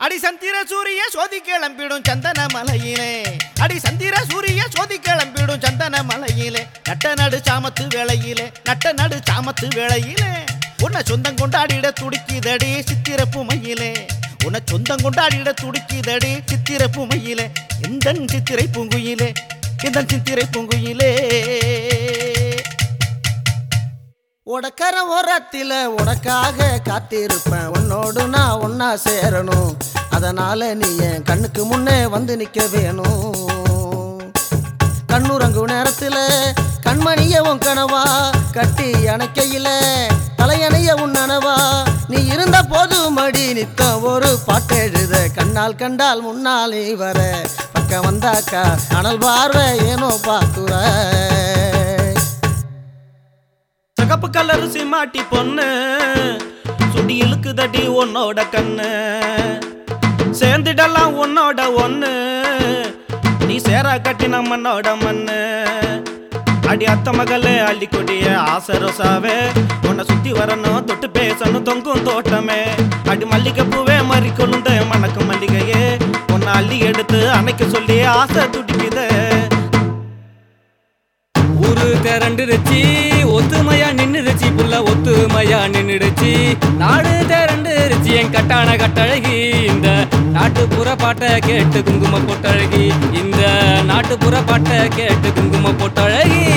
அடி சந்திர சூரிய சோதி கிளம்பிடும் சந்தன மலையிலே அடி சந்திர சூரிய சோதி கிளம்பிடும் சந்தன மலையிலே நட்ட நடு சாமத்து வேளையிலே நட்ட நடு சாமத்து வேளையிலே உன்னை சொந்தம் கொண்டாடிட துடிக்குதடி சித்திர புமையிலே உன்னை சொந்தம் கொண்டாடிட துடிக்குதடி சித்திர புமையிலே இந்த சித்திரை பூங்குயிலே இந்த சித்திரை பூங்குயிலே உடக்கர ஓரத்தில உனக்காக காத்திருப்பேன் உன்னோடு நான் ஒன்னா சேரணும் அதனால நீ என் கண்ணுக்கு முன்னே வந்து நிக்க வேணும் கண்ணுறங்கு நேரத்துல கண்மணிய உன் கனவா கட்டி அணைக்கையில தலையணைய உன் நனவா நீ இருந்த போது மடி நித்தம் ஒரு பாட்டு எழுத கண்ணால் கண்டால் முன்னால் நீ வர பக்கம் வந்தாக்கா அனல் பார்வை ஏனோ பாக்குற சகப்பு கலர் சிமாட்டி பொண்ணு சுடி இழுக்குதடி உன்னோட கண்ணு சேர்ந்துடலாம் உன்னோட ஒண்ணு நீ சேரா கட்டி நம்மனோட மண்ணு அடி அத்த மகளே அள்ளி கொடிய ஆசை ரோசாவே உன்னை சுத்தி வரணும் தொட்டு பேசணும் தொங்கும் தோட்டமே அடி மல்லிகை பூவே மறி கொழுந்த மணக்கு மல்லிகையே உன்னை அள்ளி எடுத்து அணைக்க சொல்லி ஆசை துடிக்குதே ஊரு திரண்டுருச்சு ஒத்துமையா நின்னுருச்சு புள்ள ஒத்துமையா நின்னுடுச்சு நாடு திரண்டுருச்சு என் கட்டான கட்டழகி இந்த நாட்டுப்புற பாட்டை கேட்டு குங்கும பொட்டழகி இந்த நாட்டுப்புற பாட்டை கேட்டு குங்கும பொட்டழகி